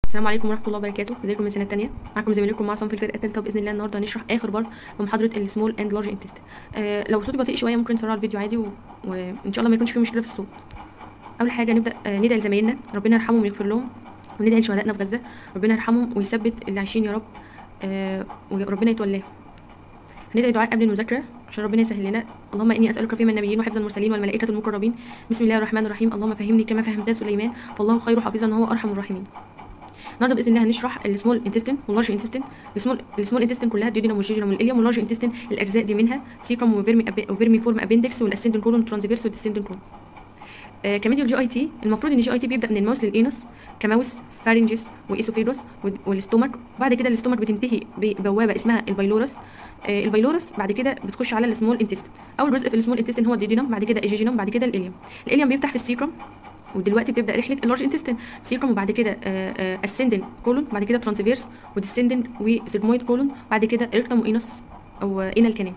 السلام عليكم ورحمه الله وبركاته ازيكم من السنه الثانيه معاكم زميلكم معصم في الفرقه الثالثه باذن الله النهارده هنشرح اخر بارت في محاضره السمول اند لارج انتست آه لو صوتي بطيء شويه ممكن نسرع الفيديو عادي و... وان شاء الله ما يكونش فيه مشكله في الصوت اول حاجه نبدا آه ندعي لزمايلنا ربنا يرحمهم ويغفر لهم وندعي لشهدائنا في غزه ربنا يرحمهم ويثبت اللي عايشين يا رب آه وربنا يتولاهم هندعي دعاء قبل المذاكره عشان ربنا يسهل لنا اللهم اني اسالك فيما النبيين وحفظ المرسلين والملائكه المقربين بسم الله الرحمن الرحيم اللهم فهمني كما فهمت سليمان فالله خير حافظا وهو ارحم الراحمين النهارده باذن الله هنشرح السمول انتستين واللارج انتستين السمول السمول انتستين كلها الديودينم والجيجينم والاليوم واللارج انتستين الاجزاء دي منها سيكرم وفيرمي أب... وفيرمي فورم ابندكس والاسندن كولون ترانسفيرس والديسندن كولون آه كميديال جي اي تي المفروض ان الجي اي تي بيبدا من الماوس للانوس كماوس فارنجس وايسوفيروس والاستومك وبعد كده الاستومك بتنتهي ببوابه اسمها البايلورس آه البايلورس بعد كده بتخش على السمول انتستين اول جزء في السمول انتستين هو الديودينم بعد كده الجيجينم بعد كده الاليوم الاليوم بيفتح في السيكرم ودلوقتي بتبدا رحله اللارج انتستين سيكرم وبعد كده اسندن كولون بعد كده ترانسفيرس وديسندن وسيرمويد كولون بعد كده اريكتم وانس او انال كانال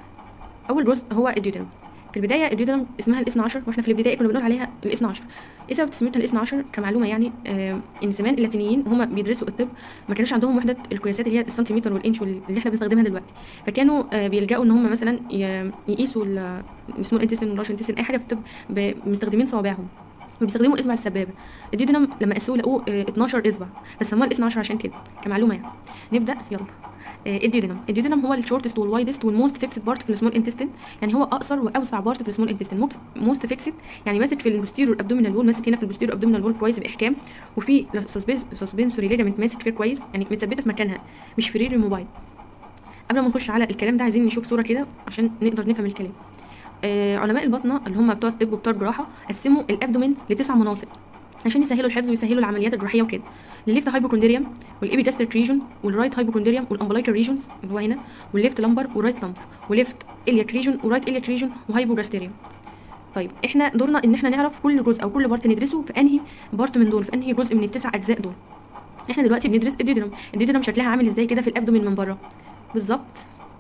اول جزء هو الديودينم في البدايه الديودينم اسمها الاثنى عشر واحنا في الابتدائي كنا بنقول عليها الاثنى عشر ايه سبب تسميتها الاثنى عشر كمعلومه يعني آه ان زمان اللاتينيين هم بيدرسوا الطب ما كانوش عندهم وحده القياسات اللي هي السنتيمتر والانش اللي احنا بنستخدمها دلوقتي فكانوا آه بيلجأوا ان هم مثلا يقيسوا السمول انتستين واللارج انتستين اي حاجه في الطب مستخدمين صوابعهم بيستخدموا اصبع السبابه الديودينم لما قاسوه لقوه اه 12 اصبع بس سموها الاثنى عشر عشان كده كمعلومه يعني نبدا يلا اه الديودينم الديودينم هو الشورتست والوايدست والموست فيكسد بارت في السمول انتستين يعني هو اقصر واوسع بارت في السمول انتستين موست فيكسد يعني ماسك في البوستيرور ابدومينال وول ماسك هنا في البوستيرور ابدومينال وول كويس باحكام وفي سسبنسوري ليجامنت ماسك فيه كويس يعني متثبته في مكانها مش فريري موبايل قبل ما نخش على الكلام ده عايزين نشوف صوره كده عشان نقدر نفهم الكلام آه علماء الباطنه اللي هم بتوع الطب وبتوع الجراحه قسموا الابدومين لتسع مناطق عشان يسهلوا الحفظ ويسهلوا العمليات الجراحيه وكده الليفت هايبوكوندريوم والابيجاستريك ريجون والرايت هايبوكوندريوم والامبلايكال ريجونز اللي هو هنا والليفت لامبر والرايت لامبر وليفت الياك ريجون ورايت الياك ريجون وهايبوجاستريوم طيب احنا دورنا ان احنا نعرف كل جزء او كل بارت ندرسه في انهي بارت من دول في انهي جزء من التسع اجزاء دول احنا دلوقتي بندرس الديودينم الديودينم شكلها عامل ازاي كده في الابدومين من بره بالظبط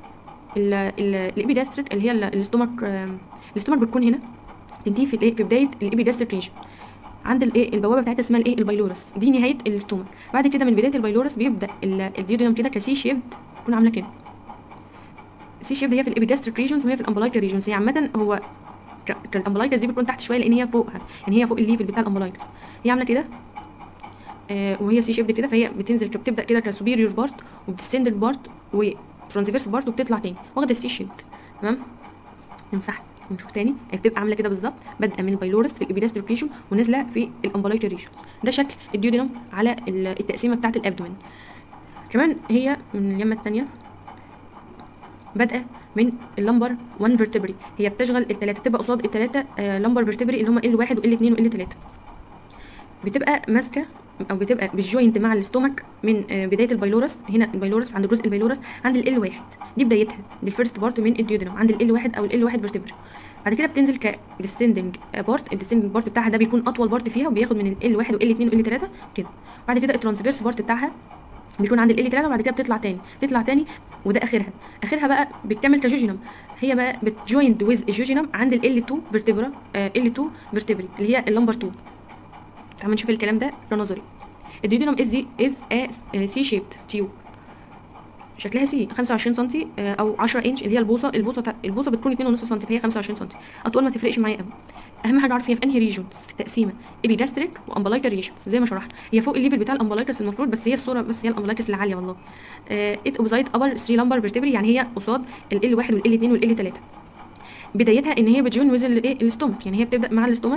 الابيجاستريك اللي هي الاستومك الاستومك بتكون هنا تنتهي في الايه في بدايه الابيجاستريك ريجن عند الايه البوابه بتاعتها اسمها الايه البايلورس دي نهايه الاستومك بعد كده من بدايه البايلورس بيبدا الديودينم كده كسي شيب تكون عامله كده سي شيب هي في الابيجاستريك ريجنز وهي في الامبلايكال ريجنز هي عامه هو الامبلايكس دي بتكون تحت شويه لان هي فوقها يعني هي فوق الليفل بتاع الامبلايكس هي عامله كده آه وهي سي شيب كده فهي بتنزل بتبدا كده كسوبيريور بارت وبتستندد بارت وترانسفيرس بارت وبتطلع تاني واخده السي شيب تمام نمسحها نشوف تاني هي بتبقى عامله كده بالظبط بادئه من البايلورس في الابيداستريك ريجون ونازله في الامبلايكال ريجونز ده شكل الديودينم على التقسيمه بتاعه الابدومين كمان هي من اليمه الثانيه بادئه من اللمبر 1 فيرتبري هي بتشغل الثلاثه تبقى قصاد الثلاثه آه لمبر فيرتبري اللي هم ال1 وال2 وال3 بتبقى ماسكه او بتبقى بالجوينت مع الاستومك من بدايه البايلورس هنا البايلورس عند جزء البايلورس عند ال واحد دي بدايتها دي الفيرست بارت من الديودينم عند ال واحد او ال واحد فيرتبرا بعد كده بتنزل كديسندنج بارت الديسندنج بارت بتاعها ده بيكون اطول بارت فيها وبياخد من ال واحد وال 2 وال 3 كده بعد كده الترانسفيرس بارت بتاعها بيكون عند ال 3 وبعد كده بتطلع تاني تطلع تاني وده اخرها اخرها بقى بتكمل كجوجينم هي بقى بتجويند ويز الجوجينم عند ال 2 فيرتبرا ال 2 فيرتبري اللي هي اللمبر 2 تعالوا نشوف الكلام ده نظري الديودينم از از ا سي شيبد تيوب شكلها سي 25 سم او 10 انش اللي هي البوصه البوصه البوصه بتكون 2.5 سم فهي 25 سم اطول ما تفرقش معايا قوي اهم حاجه اعرف هي في انهي ريجونز في التقسيمه ابيجاستريك وامبلايكال ريجونز زي ما شرحت هي فوق الليفل بتاع الامبلايكس المفروض بس هي الصوره بس هي الامبلايكس اللي عاليه والله ات اوبزايت ابر 3 لمبر فيرتبري يعني هي قصاد ال 1 وال 2 وال 3 بدايتها ان هي بتجوين ويز الايه الاستومك يعني هي بتبدا مع الاستومك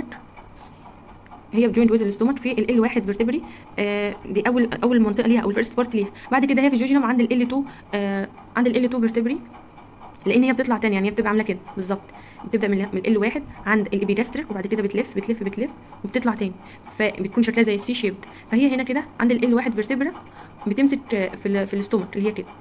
هي بجوينت ويز الاستومك في ال 1 فيرتبري آه دي اول اول منطقه ليها او الفيرست بارت ليها بعد كده هي في الجوجينم عند ال 2 آه عند ال 2 فيرتبري لان هي بتطلع تاني يعني هي بتبقى عامله كده بالظبط بتبدا من من ال 1 عند الابيجاستريك وبعد كده بتلف بتلف بتلف وبتطلع تاني فبتكون شكلها زي السي شيبد فهي هنا كده عند ال 1 فيرتبرا بتمسك في ال في الاستومك اللي هي كده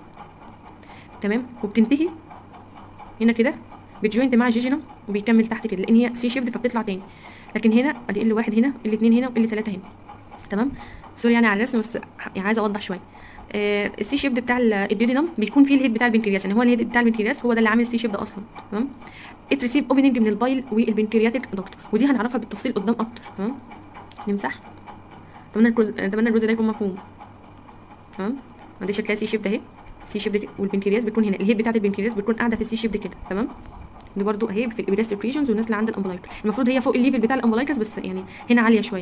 تمام وبتنتهي هنا كده بتجوينت مع الجيجينم وبيكمل تحت كده لان هي سي شيبد فبتطلع تاني لكن هنا ادي ال واحد هنا ال اتنين هنا وال تلاته هنا تمام سوري يعني على الرسم بس يعني عايزه اوضح شويه آه السي شيب بتاع الديودينم بيكون فيه الهيد بتاع البنكرياس يعني هو الهيد بتاع البنكرياس هو ده اللي عامل السي شيب ده اصلا تمام ات ريسيف اوبننج من البايل والبنكرياتيك دكت ودي هنعرفها بالتفصيل قدام اكتر تمام نمسح اتمنى الجزء اتمنى الجزء ده يكون مفهوم تمام دي شكلها سي شيب ده اهي سي شيب دي والبنكرياس بتكون هنا الهيد بتاعت البنكرياس بتكون قاعده في السي شيب دي كده تمام دي برضو اهي في الابيلاستيك ريجنز والناس اللي عند الامبلايكر المفروض هي فوق الليفل بتاع الامبلايكرز بس يعني هنا عاليه شويه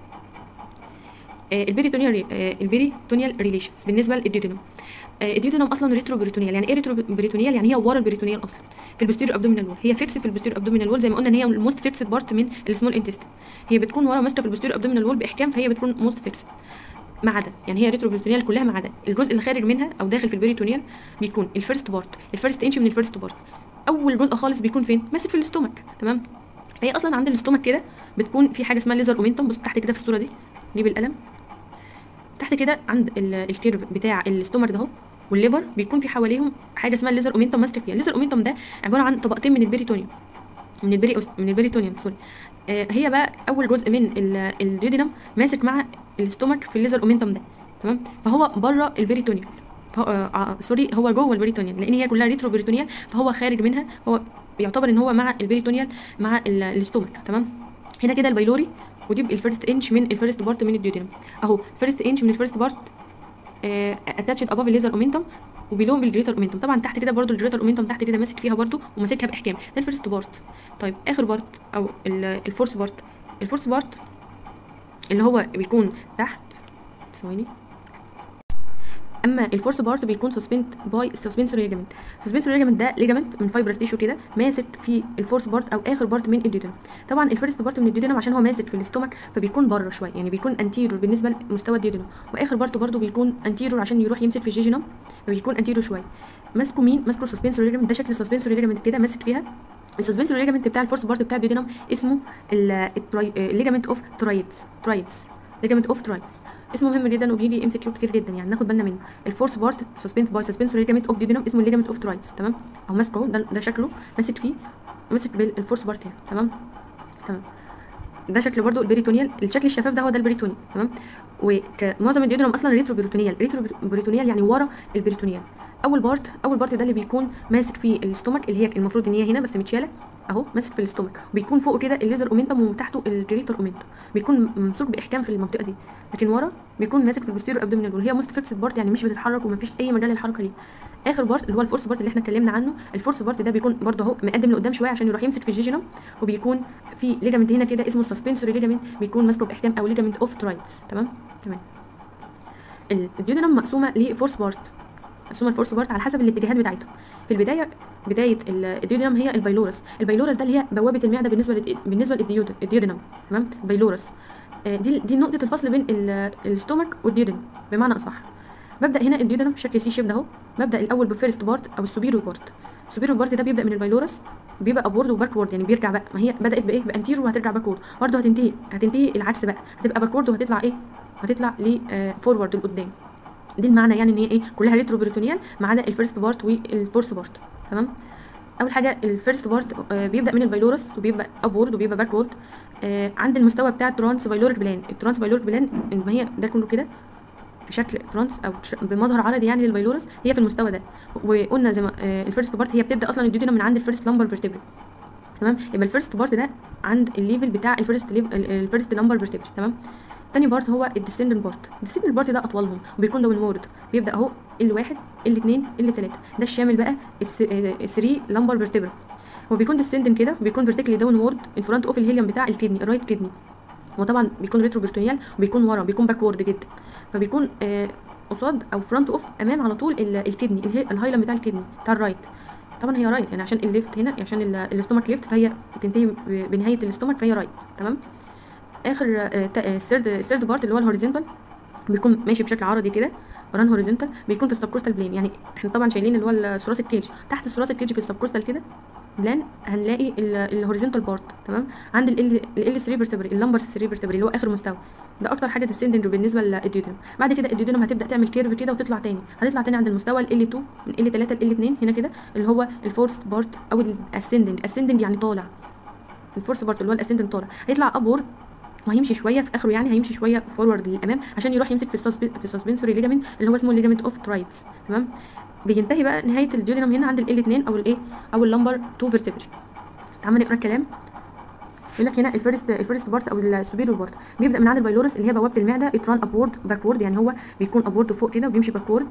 آه البيريتونيال آه البيريتونيال ريليشنز بالنسبه للديودينم آه الديودينم اصلا ريترو بريتونيال يعني ايه ريترو بريتونيال يعني هي ورا البريتونيال اصلا في البوستيريور ابدومينال وول هي فيكس في البوستيريور ابدومينال وول زي ما قلنا ان هي الموست فيكسد بارت من السمول انتستين هي بتكون ورا ماسكه في البوستيريور ابدومينال وول باحكام فهي بتكون موست فيكسد ما عدا يعني هي ريترو بريتونيال كلها ما عدا الجزء اللي خارج منها او داخل في البريتونيال بيكون الفيرست بارت الفيرست انش من الفيرست بارت اول جزء خالص بيكون فين ماسك في الاستومك تمام هي اصلا عند الاستومك كده بتكون في حاجه اسمها ليزر اومنتم بص تحت كده في الصوره دي دي بالقلم تحت كده عند الكيرف بتاع الاستومك ده اهو والليفر بيكون في حواليهم حاجه اسمها الليزر اومنتم ماسك فيها الليزر اومنتم ده عباره عن طبقتين من البريتونيوم من البري من البريتونيوم سوري آه هي بقى اول جزء من الديودينم ماسك مع الاستومك في الليزر اومنتم ده تمام فهو بره البريتونيوم فهو آه آه سوري هو جوه البريتونيال لان هي كلها ريترو بريتونيال فهو خارج منها هو يعتبر ان هو مع البريتونيال مع الاستومك تمام هنا كده البايلوري ودي الفيرست انش من الفيرست بارت من الديودينم اهو فيرست انش من الفيرست بارت اتاتشد اباف الليزر اومنتم وبيلون بالجريتر اومنتم طبعا تحت كده برضو الجريتر اومنتم تحت كده ماسك فيها برضو وماسكها باحكام ده الفيرست بارت طيب اخر بارت او الفورس بارت الفورس بارت اللي هو بيكون تحت ثواني اما الفورس بارت بيكون سسبند باي سسبنسوري ليجامنت سسبنسوري ليجامنت ده ليجامنت من فايبرس تيشو كده ماسك في الفورس بارت او اخر بارت من الديودينم طبعا الفيرست بارت من الديودينم عشان هو ماسك في الاستومك فبيكون بره شويه يعني بيكون انتيرور بالنسبه لمستوى الديودينم واخر بارت برده بيكون انتيرور عشان يروح يمسك في الجيجينم فبيكون انتيرور شويه ماسكه مين ماسكه سسبنسوري ليجامنت ده شكل السسبنسوري ليجامنت كده ماسك فيها السسبنسوري ليجامنت بتاع الفورس بارت بتاع الديودينم اسمه الليجامنت اوف ترايدز ترايدز ليجامنت اوف ترايدز اسمه مهم جدا وبيجي ام سي كيو كتير جدا يعني ناخد بالنا منه الفورس بارت سسبنس باي سسبنس ليجامنت اوف ديودينم اسمه الليجامنت اوف ترايدز تمام اهو ماسكه ده, ده شكله ماسك فيه ماسك بالفورس بارت هنا تمام تمام ده شكل برضو البريتونيال الشكل الشفاف ده هو ده البريتونيال تمام ومعظم الديودينم اصلا ريترو بريتونيال ريترو بريتونيال يعني ورا البريتونيال اول بارت اول بارت ده اللي بيكون ماسك في الاستومك اللي هي المفروض ان هي هنا بس متشاله اهو ماسك في الاستومك بيكون فوق كده الليزر اومنتم وتحته الجريتر اومنتم بيكون ممسوك باحكام في المنطقه دي لكن ورا بيكون ماسك في البوستيريور ابدومينال وهي موست فيكسد بارت يعني مش بتتحرك ومفيش اي مجال للحركه ليه اخر بارت اللي هو الفورس بارت اللي احنا اتكلمنا عنه الفورس بارت ده بيكون برده اهو مقدم لقدام شويه عشان يروح يمسك في الجيجينم وبيكون في ليجامنت هنا كده اسمه سسبنسوري ليجامنت بيكون ماسكه باحكام او ليجامنت اوف ترايدز تمام تمام الديودينم مقسومه لفورس بارت مقسومه الفورس بارت على حسب الاتجاهات بتاعته في البدايه بدايه الديودينم هي البايلورس البايلورس ده اللي هي بوابه المعده بالنسبه لل... بالنسبه للديودينم تمام البايلورس دي دي نقطه الفصل بين الاستومك والديودينم بمعنى اصح ببدا هنا الديودينم شكل سي شيب ده اهو ببدا الاول بالفيرست بارت او السوبيريور بارت السوبيريور بارت ده بيبدا من البايلورس بيبقى ابورد وباكورد يعني بيرجع بقى ما هي بدات بايه بانتيرو وهترجع باكورد برضه هتنتهي هتنتهي العكس بقى هتبقى باكورد وهتطلع ايه هتطلع لفورورد لقدام دي المعنى يعني ان هي ايه كلها ريترو بريتونيال ما عدا الفيرست بارت والفورس بارت تمام اول حاجه الفيرست بارت آه بيبدا من البايلورس وبيبقى ابورد وبيبقى باكورد آه عند المستوى بتاع الترانس بايلوريك بلان الترانس بايلوريك بلان ما هي ده كله كده في شكل ترانس او بمظهر عرضي يعني للبايلورس هي في المستوى ده وقلنا زي ما آه الفيرست بارت هي بتبدا اصلا الديودينم من عند الفيرست لامبر فيرتبري تمام يبقى الفيرست بارت ده عند الليفل بتاع الفيرست الفيرست لامبر فيرتبري تمام تاني بارت هو الديسندنت بارت الديسندنت بارت ده اطولهم وبيكون داون وورد بيبدا اهو ال واحد ال اتنين ال تلاته ده الشامل بقى الثري لامبر فيرتبرا هو بيكون ديسندنت كده وبيكون فيرتيكلي داون وورد الفرونت اوف الهيليوم بتاع الكدني الرايت كدني هو طبعا بيكون ريترو بيرتونيال وبيكون ورا بيكون باكورد جدا فبيكون آه قصاد او فرونت اوف امام على طول الكدني الهايلم بتاع الكدني بتاع الرايت طبعا هي رايت يعني عشان الليفت هنا عشان الاستومك ليفت فهي بتنتهي بنهايه الاستومك فهي رايت تمام اخر الثيرد الثيرد بارت اللي هو الهوريزونتال بيكون ماشي بشكل عرضي كده ران هوريزونتال بيكون في السبكوستال بلين يعني احنا طبعا شايلين اللي هو الثوراسيك كيج تحت الثوراسيك كيج في السبكوستال كده بلان هنلاقي الهوريزونتال بارت تمام عند ال ال 3 فيرتبري اللمبر 3 فيرتبري اللي هو اخر مستوى ده اكتر حاجه ديسندنج بالنسبه للديودينم بعد كده الديودينم هتبدا تعمل كيرف كده وتطلع تاني هتطلع تاني عند المستوى ال 2 من ال 3 ل 2 هنا كده اللي هو الفورست بارت او الاسندنج اسندنج يعني طالع الفورست بارت اللي هو الاسندنج طالع هيطلع ابورد وهيمشي شويه في اخره يعني هيمشي شويه فورورد للامام عشان يروح يمسك في السسبي في السسبنسوري ليجامنت اللي هو اسمه الليجامنت اوف ترايدز تمام بينتهي بقى نهايه الديودينم هنا عند ال 2 او الايه او اللمبر 2 فيرتبري تعال نقرا الكلام يقول لك هنا الفيرست الفيرست بارت او السوبيريور بارت بيبدا من عند البايلورس اللي هي بوابه المعده اتران ابورد باكورد يعني هو بيكون ابورد فوق كده وبيمشي باكورد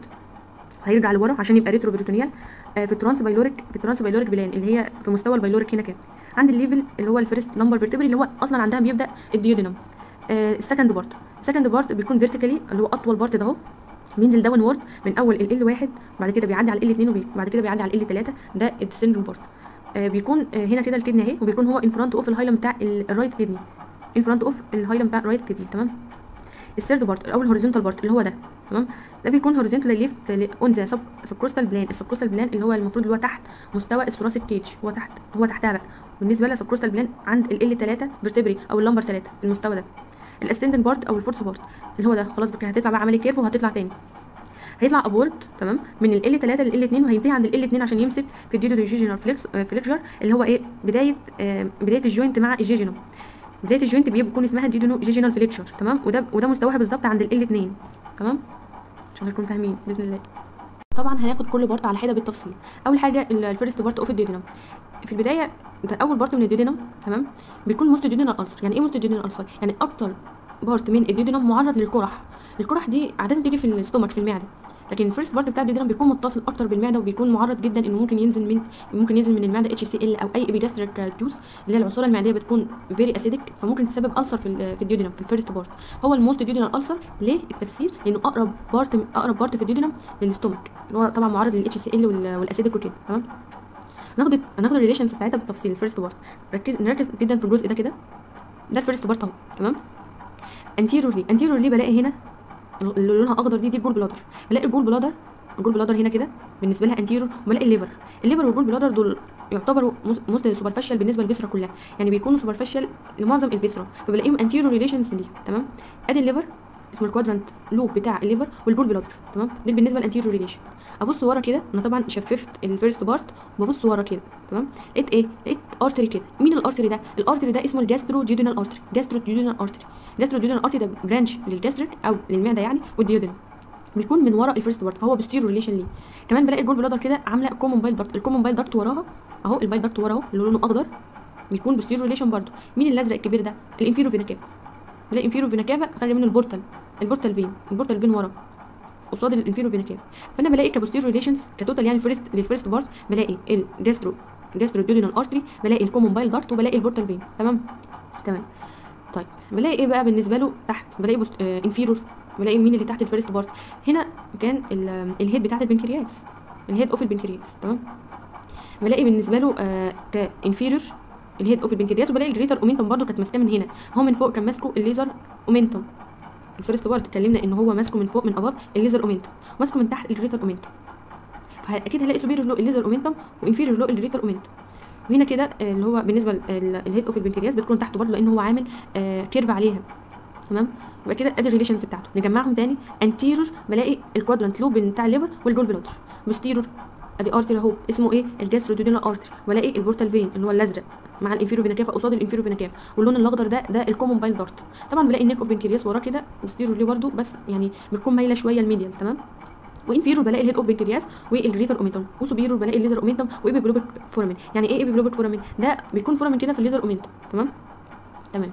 هيرجع لورا عشان يبقى ريترو بريتونيال آه في الترانس بايلوريك في الترانس بايلوريك بلان اللي هي في مستوى البايلوريك هنا كده عند الليفل اللي هو الفيرست لمبر فيرتبري اللي هو اصلا عندها بيبدا الديودينم آه السكند بارت السكند بارت بيكون فيرتيكالي اللي هو اطول بارت ده اهو بينزل داون وورد من اول ال واحد وبعد كده بيعدي على ال 2 وبعد كده بيعدي على ال 3 ده الديسندنج بارت آه بيكون آه هنا كده الكدني اهي وبيكون هو ان فرونت اوف الهايلم بتاع الرايت كدني ان فرونت اوف الهايلم بتاع الرايت كدني تمام الثيرد بارت او الهوريزونتال بارت اللي هو ده تمام ده بيكون هوريزونتال ليفت اون ذا سب سبكروستال بلان السبكروستال بلان اللي هو المفروض اللي هو تحت مستوى الثوراسيك كيج هو تحت هو تحتها بقى بالنسبه للسبكروستال بلان عند ال 3 فيرتبري او اللمبر 3 في المستوى ده الاسندنت بارت او الفورث بارت اللي هو ده خلاص بقى هتطلع بقى عمليه كيرف وهتطلع تاني هيطلع ابورد تمام من ال 3 لل 2 وهينتهي عند ال 2 عشان يمسك في الديودوجيجينال فليكس فليكجر اللي هو ايه بدايه آه بدايه الجوينت مع الجيجينوم بدايه الجوينت بيكون اسمها ديودوجيجينال فليكشر تمام وده وده مستواها بالظبط عند ال 2 تمام عشان نكون فاهمين باذن الله طبعا هناخد كل بارت على حده بالتفصيل اول حاجه الفيرست بارت اوف الديودينم في البدايه ده اول بارت من الديودينم تمام بيكون موست ديودينال ألسر يعني ايه موست ديودينال ألسر يعني اكتر بارت من الديودينم معرض للقرح القرح دي عاده بتيجي في الاستومك في المعده لكن الفيرست بارت بتاع الديودينم بيكون متصل اكتر بالمعده وبيكون معرض جدا انه ممكن ينزل من ممكن ينزل من المعده اتش سي ال او اي ابيجاستريك جوس اللي هي العصاره المعديه بتكون فيري اسيدك فممكن تسبب ألسر في في الديودينم في الفيرست بارت هو الموست ديودينال ألسر ليه التفسير لانه اقرب بارت اقرب بارت في الديودينم للاستومك اللي هو طبعا معرض للاتش سي ال والاسيدك وكده تمام هناخد هناخد الريليشنز بتاعتها بالتفصيل الفيرست بارت ركز نركز جدا في الجزء ده كده ده الفيرست بارت اهو تمام انتيرورلي انتيرورلي بلاقي هنا اللي لونها اخضر دي دي الجول بلادر بلاقي الجول بلادر الجول بلادر هنا كده بالنسبه لها انتيرور وبلاقي الليفر الليفر والجول بلادر دول يعتبروا موست سوبرفيشال بالنسبه للفيسرا كلها يعني بيكونوا سوبرفيشال لمعظم الفيسرا فبلاقيهم انتيرور ريليشنز ليه تمام ادي الليفر اسمه الكوادرانت لوب بتاع الليفر والجول بلادر تمام دول بالنسبه للانتيرور ريليشنز ابص ورا كده انا طبعا شففت الفيرست بارت وببص ورا كده تمام لقيت ايه لقيت ارتري كده مين الارتري ده الارتري ده اسمه الجاسترو ديودينال ارتري جاسترو ديودينال ارتري جاسترو ديودينال ارتري ده برانش للجاستريك او للمعده يعني والديودينال بيكون من ورا الفيرست بارت فهو بستيرو ريليشن ليه كمان بلاقي الجول بلادر كده عامله كومون بايل داكت الكومون بايل داكت وراها اهو البايل داكت ورا اهو اللي لونه اخضر بيكون بستيرو ريليشن برضه مين الازرق الكبير ده الانفيرو فينا كافا بلاقي انفيرو فينا كافا خلي منه البورتال البورتال فين البورتال فين ورا قصاد الانفيرو فينا كافا فانا بلاقي كبوستيرو ريليشنز كتوتال يعني الفيرست للفيرست بارت بلاقي الجاسترو الجاسترو ديودينال ارتري بلاقي الكومون بايل داكت وبلاقي البورتال فين تمام تمام طيب بلاقي ايه بقى بالنسبه له تحت بلاقي بوست... آه انفيرور بلاقي مين اللي تحت الفيرست بارت هنا كان الهيد بتاعت البنكرياس الهيد اوف البنكرياس تمام بلاقي بالنسبه له آه كانفيرور الهيد اوف البنكرياس وبلاقي الجريتر اومنتم برضو كانت ماسكاه من هنا هو من فوق كان ماسكه الليزر اومنتم الفيرست بارت اتكلمنا ان هو ماسكه من فوق من اباب الليزر اومنتم ماسكه من تحت الجريتر اومنتم فاكيد هلاقي سوبيريور لو الليزر اومنتم وانفيريور لو الجريتر اومنتم وهنا كده اللي هو بالنسبه للهيد اوف البنكرياس بتكون تحته برضه لان هو عامل آه كيرف عليها تمام يبقى كده ادي الريليشنز بتاعته نجمعهم تاني انتيرور بلاقي الكوادرانت لوب بتاع الليفر والجول بلادر بوستيرور ادي ارتري اهو اسمه ايه الجاستروديودينال ارتري والاقي البورتال فين اللي هو الازرق مع الانفيرو فينا كافا قصاد الانفيرو فينا كافا واللون الاخضر ده ده الكومون بايل دارت طبعا بلاقي النيك اوف بنكرياس وراه كده بوستيرور ليه برضه بس يعني بتكون مايله شويه الميديال تمام وانفيرور بلاقي الهيد اوف بنكرياس والجريتر اومنتوم وسوبيرور بلاقي الليزر اومنتوم وايبيبلوبيك فورامين يعني ايه ايبيبلوبيك فورامين ده بيكون فورامين كده في الليزر اومنتوم تمام تمام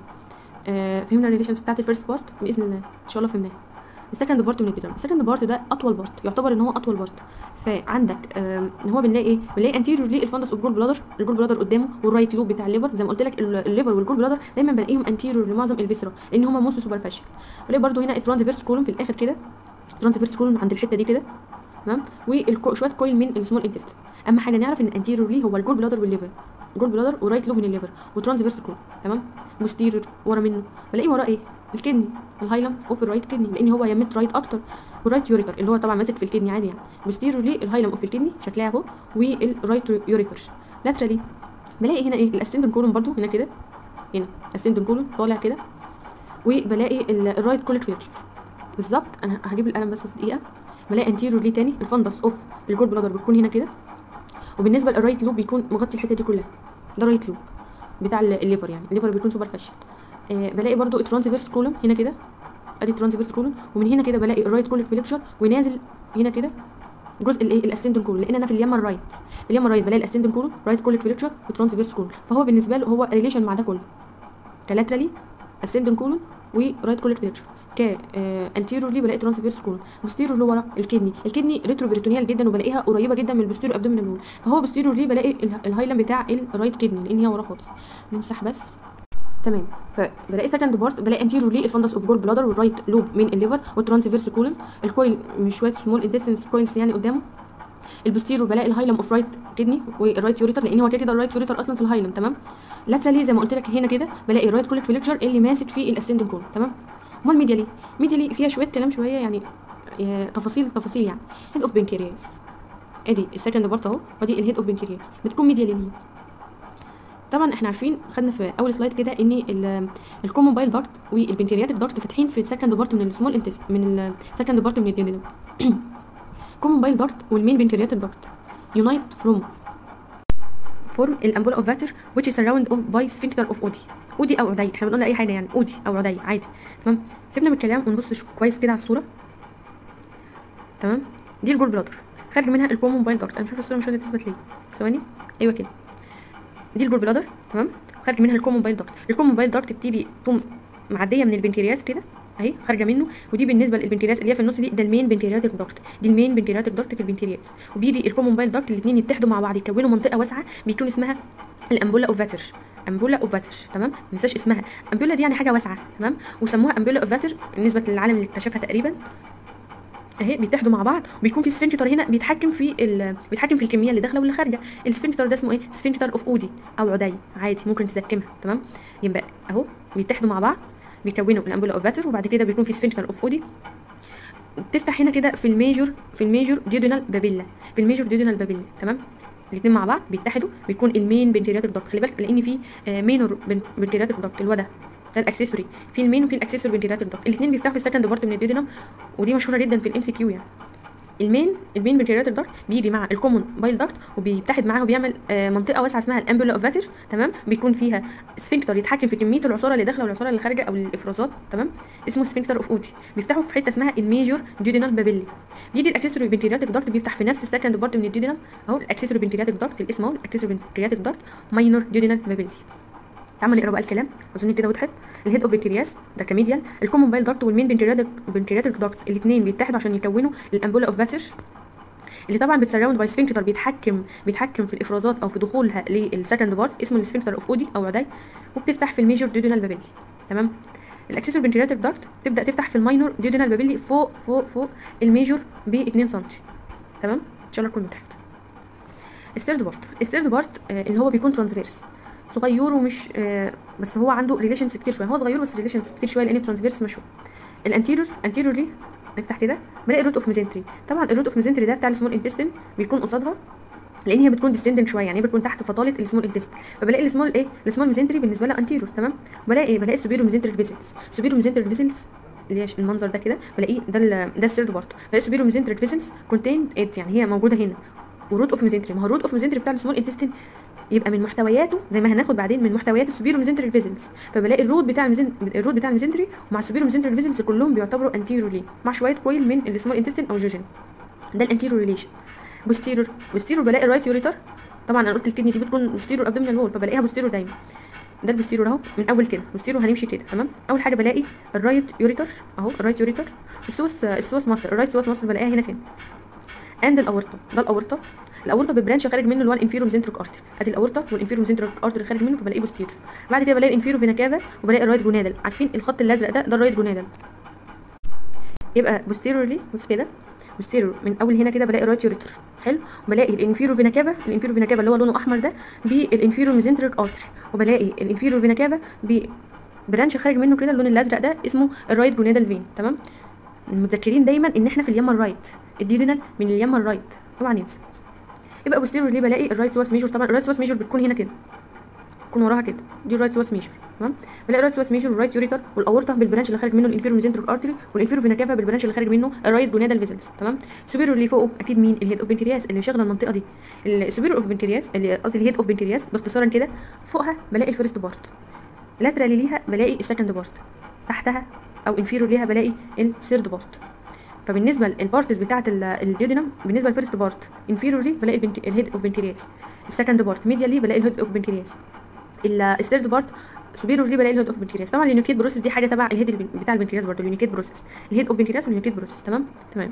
آه فهمنا الريليشنز بتاعت الفيرست بارت باذن الله ان شاء الله فهمناها السكند بارت من الجدران السكند بارت ده اطول بارت يعتبر ان هو اطول بارت فعندك آه ان هو بنلاقي ايه بنلاقي انتيريور ليه الفندس اوف جول بلادر الجول بلادر قدامه والرايت لوب بتاع الليفر زي ما قلت لك الليفر والجول بلادر دايما بلاقيهم انتيريور لمعظم الفيسرا لان هم موست سوبرفيشال بلاقي برده هنا الترانسفيرس كولوم في الاخر كده الترانسفيرس كولوم عند الحته دي كده تمام وشويه كويل من السمول انتستين اهم حاجه نعرف ان انتيريور ليه هو الجول بلادر والليفر جول بلادر ورايت لوب من الليفر وترانسفيرس كولوم تمام بوستيريور ورا منه بلاقي وراه ايه الكدني الهايلم اوف الرايت كدني لان هو يمت رايت اكتر والرايت يوريتر اللي هو طبعا ماسك في الكدني عادي يعني بوستيريور ليه الهايلم اوف الكدني شكلها اهو والرايت يوريتر لاترالي بلاقي هنا ايه الاسندن كولوم برضو هنا كده هنا الاسندن كولوم طالع كده وبلاقي الرايت كوليك فيلتر بالظبط انا هجيب القلم بس دقيقه بلاقي انتيريور ليه تاني الفندس اوف الجول بلادر بتكون هنا كده وبالنسبه للرايت لوب بيكون مغطي الحته دي كلها ده رايت لوب بتاع الليفر يعني الليفر بيكون سوبر فاشل آه بلاقي برضو الترانسفيرس كولوم هنا كده ادي الترانسفيرس كولوم ومن هنا كده بلاقي الرايت كوليك فليكشر ونازل هنا كده جزء الايه الاسندن كولوم لان انا في اليمن الرايت في اليمن الرايت بلاقي الاسندن كولوم رايت كوليك فليكشر وترانسفيرس كولوم فهو بالنسبه له هو ريليشن مع ده كله كلاترالي اسندن كولون ورايت كوليك فيلتشر ك انتيرورلي بلاقي ترانسفيرس كولون بوستيرور ورا الكدني الكدني ريترو بريتونيال جدا وبلاقيها قريبه جدا من البوستيرور ابدومينال وول فهو بوستيرورلي بلاقي ال- الهايلاند بتاع الرايت كدني لان هي ورا خالص نمسح بس تمام فبلاقي سكند بارت بلاقي انتيرورلي الفندس اوف جول بلادر والرايت لوب من الليفر والترانسفيرس كولون الكويل مش شويه سمول انتستنس كويلز يعني قدامه البوستيرور بلاقي الهايلم اوف رايت كدني والرايت يوريتر لان هو كده كده الرايت يوريتر اصلا في الهايلم تمام لاترالي زي ما قلت لك هنا كده بلاقي الرايت كوليك فيلكشر اللي ماسك فيه الاسندنج كول تمام امال ميديالي ميديالي فيها شويه كلام شويه يعني آه، تفاصيل تفاصيل يعني هيد اوف بنكرياس ادي السكند بارت اهو ودي الهيد اوف بنكرياس بتكون ميديالي ليه طبعا احنا عارفين خدنا في اول سلايد كده ان الكومون بايل دارت والبنكرياتيك دارت فاتحين في السكند بارت من السمول انتست من السكند بارت من الديودينم كومون بايل دارت والمين بنكرياتيك دارت يونايت فروم فورم الامبولا اوف فاتر which is surrounded by sphincter of اودي اودي او عدي احنا بنقول اي حاجه يعني اودي او عدي عادي تمام سيبنا من الكلام ونبص شو- كويس كده على الصوره تمام دي الجول بلادر خارج منها الكومون بايل دارت انا مش عارفه الصوره مش راضيه تثبت ليه ثواني ايوه كده دي الجول بلادر تمام خارج منها الكومون بايل دارت الكومون بايل دارت بتيجي تقوم معديه من البنكرياس كده اهي خارجه منه ودي بالنسبه للبنكرياس اللي هي في النص دي ده المين بنكرياتيك دارت دي المين بنكرياتيك دارت في البنكرياس وبيجي الكومون بايل دارت الاثنين يتحدوا مع بعض يكونوا منطقه واسعه بيكون اسمها الامبولا اوف فاتر امبولا اوف فاتر تمام ما ننساش اسمها امبولا دي يعني حاجه واسعه تمام وسموها امبولا اوف فاتر بالنسبه للعالم اللي اكتشفها تقريبا اهي بيتحدوا مع بعض وبيكون في سفنكتر هنا بيتحكم في ال... بيتحكم في الكميه اللي داخله واللي خارجه السفنكتر ده اسمه ايه سفنكتر اوف اودي او عدي عادي ممكن تزكمها تمام يبقى اهو بيتحدوا مع بعض بيكونوا الامبولا اوف فاتر وبعد كده بيكون في سفنكتر اوف اودي بتفتح هنا كده في الميجور في الميجور ديودينال بابيلا في الميجور ديودينال بابيلا تمام الاثنين مع بعض بيتحدوا بيكون المين بنكرياتيك دكت خلي بالك لان في آه، مينور بنكرياتيك دكت اللي هو ده ده الاكسسوري في المين وفي الاكسسوري بنكرياتيك دكت الاثنين بيفتحوا في السكند بارت من الديودينم ودي مشهوره جدا في الام سي كيو يعني المين المين بنكرياتيك دكت بيجي مع الكومون بايل دكت وبيتحد معاه وبيعمل آه، منطقه واسعه اسمها الامبولا اوف فاتر تمام بيكون فيها سفنكتر يتحكم في كميه العصاره اللي داخله والعصاره اللي خارجه او الافرازات تمام اسمه سفنكتر اوف اودي بيفتحوا في حته اسمها الميجور ديودينال بابيلي بيجي الاكسسوري بنكرياتيك دكت بيفتح في نفس السكند بارت من الديودينال اهو الاكسسوري بنكرياتيك دكت الاسم اهو الاكسسوري بنكرياتيك دكت ماينور ديودينال بابيلي تعال نقرا بقى الكلام اظن كده وضحت الهيد اوف بنكرياس ده كميديال الكومون بايل دكت والمين بنكرياتيك بنكرياتيك دكت الاثنين بيتحدوا عشان يكونوا الامبولا اوف فاتر اللي طبعا بتسراوند باي سفنكتر بيتحكم بيتحكم في الافرازات او في دخولها للسكند بارت اسمه السفنكتر اوف اودي او عدي وبتفتح في الميجور ديودينال بابيلي تمام الاكسسور بنكرياتيك دارت تبدا تفتح في الماينور ديودينال بابيلي فوق فوق فوق الميجور ب 2 سم تمام ان شاء الله تكون وضحت الثيرد بارت الثيرد بارت آه اللي هو بيكون ترانسفيرس صغير ومش آه بس هو عنده ريليشنز كتير شويه هو صغير بس ريليشنز كتير شويه لان ترانسفيرس مشهور الانتيريور انتيريورلي نفتح كده بلاقي الروت اوف ميزنتري طبعا الروت اوف ميزنتري ده بتاع السمول انتستين بيكون قصادها لان هي بتكون ديستندنت شويه يعني هي بتكون تحت فطاله السمول انتست فبلاقي السمول ايه السمول ميزنتري بالنسبه لها انتيريور تمام وبلاقي ايه بلاقي السوبيرو ميزنتري فيزلز سوبيرو ميزنتري فيزلز اللي هي المنظر ده كده بلاقيه ده ال ده السيرد بارت بلاقي السوبيرو ميزنتري فيزلز كونتين ات يعني هي موجوده هنا وروت اوف ميزنتري ما هو الروت اوف ميزنتري بتاع السمول انتستين يبقى من محتوياته زي ما هناخد بعدين من محتويات السوبيرو ميزنتري فيزلز فبلاقي الروت بتاع الميزن الروت بتاع الميزنتري ومع السوبيرو ميزنتري فيزلز كلهم بيعتبروا انتيريورلي مع شويه كويل من السمول انتستين او جوجن ده الانتيريور ريليشن بوستيرور بوستيرور بلاقي الرايت يوريتر طبعا انا قلت الكدني دي بتكون بوستيرور ابدومينال وول فبلاقيها بوستيرور دايما ده البوستيرور اهو من اول كده بوستيرور هنمشي كده تمام اول حاجه بلاقي الرايت يوريتر اهو الرايت يوريتر السوس السوس ماسل الرايت سوس ماسل بلاقيها هنا كده اند الاورطه ده الاورطه الاورطه ببرانش خارج منه اللي هو الانفيرو ميزنتريك ارتري ادي الاورطه والانفيرو ميزنتريك ارتري خارج منه فبلاقيه بوستيرور بعد كده بلاقي الانفيرو فينا كافا وبلاقي الرايت جونادال عارفين الخط الازرق ده ده الرايت جونادال يبقى بوستيرورلي بص كده بوستيرور من اول هنا كده بلاقي رايت يوريتر حلو وبلاقي الانفيرو فينا كافا الانفيرو فينا كافا اللي هو لونه احمر ده بالانفيرو ميزنتريك ارتري وبلاقي الانفيرو فينا كافا برانش خارج منه كده اللون الازرق ده اسمه الرايت جونادال فين تمام متذكرين دايما ان احنا في اليمه الرايت الديودينال من اليمه الرايت اوعى ننسى يبقى بوستيرور ليه بلاقي الرايت سواس ميجور طبعا الرايت سواس ميجور بتكون هنا كده بتكون وراها كده دي الرايت سواس ميجور تمام بلاقي الرايت سواس ميجور والرايت يوريتر والاورطه بالبرانش اللي خارج منه الانفيرو ميزنتريك ارتري والانفيرو فينا كافا بالبرانش اللي خارج منه الرايت جونادال فيزلز تمام سوبيرور اللي فوقه اكيد مين الهيد اوف بنكرياس اللي شغله المنطقه دي السوبيرور اوف بنكرياس اللي قصدي الهيد اوف بنكرياس باختصارا كده فوقها بلاقي الفيرست بارت لاترالي ليها بلاقي السكند بارت تحتها او انفيرور ليها بلاقي الثيرد بارت فبالنسبه للبارتس بتاعه الديودينم بالنسبه للفيرست بارت انفيرورلي بلاقي البنت... الهيد اوف بنكرياس السكند بارت ميديالي بلاقي الهيد اوف بنكرياس الثيرد بارت سوبيرور ليه بلاقي الهيد اوف بنكرياس طبعا اليونيكيت بروسيس دي حاجه تبع الهيد البن- بتاع البنكرياس برضه اليونيكيت بروسيس الهيد اوف بنكرياس واليونيكيت بروسيس تمام تمام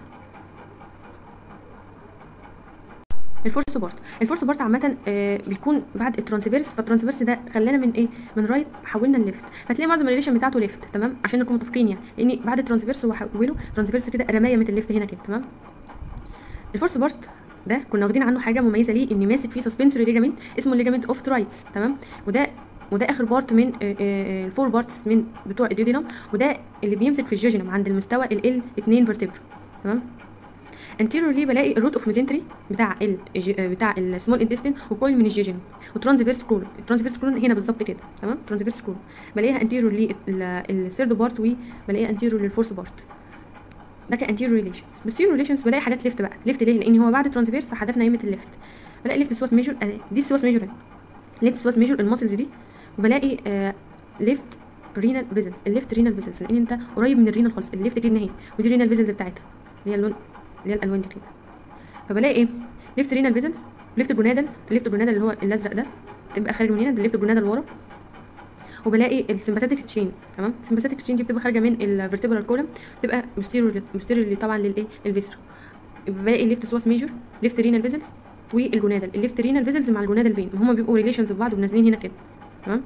الفورس بارت الفورس بارت عامه آه بيكون بعد الترانسفيرس فالترانسفيرس ده خلانا من ايه من رايت حولنا لليفت فتلاقي معظم الريليشن بتاعته ليفت تمام عشان نكون متفقين يعني لان بعد الترانسفيرس هو حوله ترانسفيرس كده رمايه من الليفت هنا كده تمام الفورس بارت ده كنا واخدين عنه حاجه مميزه ليه ان ماسك فيه سسبنسوري ليجامنت اسمه الليجامنت اوف ترايتس تمام وده وده اخر بارت من آه، آه، الفور بارتس من بتوع الديودينم وده اللي بيمسك في الجيجينم عند المستوى ال L2 فيرتبرا تمام anteriorly بلاقي الروت اوف ميزنتري بتاع ال بتاع السمول انتستين وكويل من الجيجين وترانسفيرس كولون الترانسفيرس كولون هنا بالظبط كده تمام ترانسفيرس كولون بلاقيها anteriorly الثيرد بارت وبلاقيها anterior للفورث بارت ده كانتيريور ريليشنز بوستيريور ريليشنز بلاقي حاجات ليفت بقى ليفت ليه لان هو بعد الترانسفيرس فحذفنا يمه الليفت بلاقي ليفت سواس ميجور آه دي سواس ميجور اهي ليفت سواس ميجور الماسلز دي وبلاقي آه ليفت رينال فيزلز الليفت رينال فيزلز لان انت قريب من الرينال خالص الليفت كدنه اهي ودي رينال فيزلز بتاعتها اللي هي اللون اللي هي الالوان دي كده فبلاقي ايه ليفت رينال فيزلز ليفت جونادال ليفت جونادال اللي هو الازرق ده تبقى خارج من هنا ده ليفت جونادال ورا وبلاقي السمباثيك تشين تمام السمباثيك تشين دي بتبقى خارجه من الفيرتبرال كولم بتبقى مستيريور مستيريور طبعا للايه للفيسرا بلاقي الليفت سواس ميجور ليفت رينال فيزلز والجونادال الليفت رينال فيزلز مع الجونادال فين هما بيبقوا ريليشنز ببعض ونازلين هنا كده تمام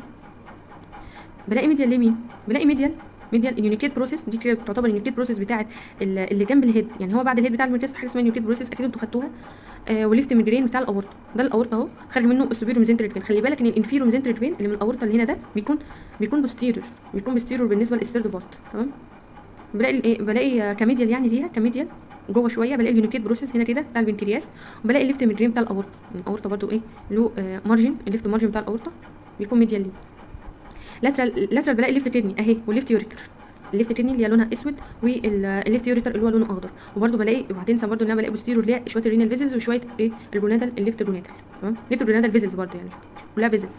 بلاقي ميديال ليه مين بلاقي ميديال ميديال اليونيكيت بروسيس دي كده تعتبر اليونيكيت بروسيس بتاعه ال- اللي جنب الهيد يعني هو بعد الهيد بتاع الميركز حاجه اسمها اليونيكيت بروسيس اكيد انتوا خدتوها آه وليفت ميجرين بتاع الاورطه ده الاورطه اهو خارج منه السوبيرو ميزنتريك فين خلي بالك ان الانفيرو ميزنتريك فين اللي من الاورطه اللي هنا ده بيكون بيكون بوستيريور بيكون بوستيريور بالنسبه للثيرد بارت تمام بلاقي الايه بلاقي آه، كميديال يعني ليها كميديال جوه شويه بلاقي اليونيكيت بروسيس هنا كده بتاع البنكرياس وبلاقي الليفت ميجرين بتاع الاورطه الاورطه برضو ايه له آه مارجن الليفت مارجن بتاع الاورطه بيكون ميديال ليه لاترال لاترال بلاقي الليفت كدني اهي والليفت يوريتر الليفت كدني اللي هي لونها اسود والليفت يوريتر اللي هو لونه اخضر وبرده بلاقي اوعى تنسى برده ان انا بلاقي بوستيرور ليها شويه الرينال فيزلز وشويه ايه الجونادال الليفت جونادال تمام ليفت جونادال فيزلز برده يعني كلها فيزلز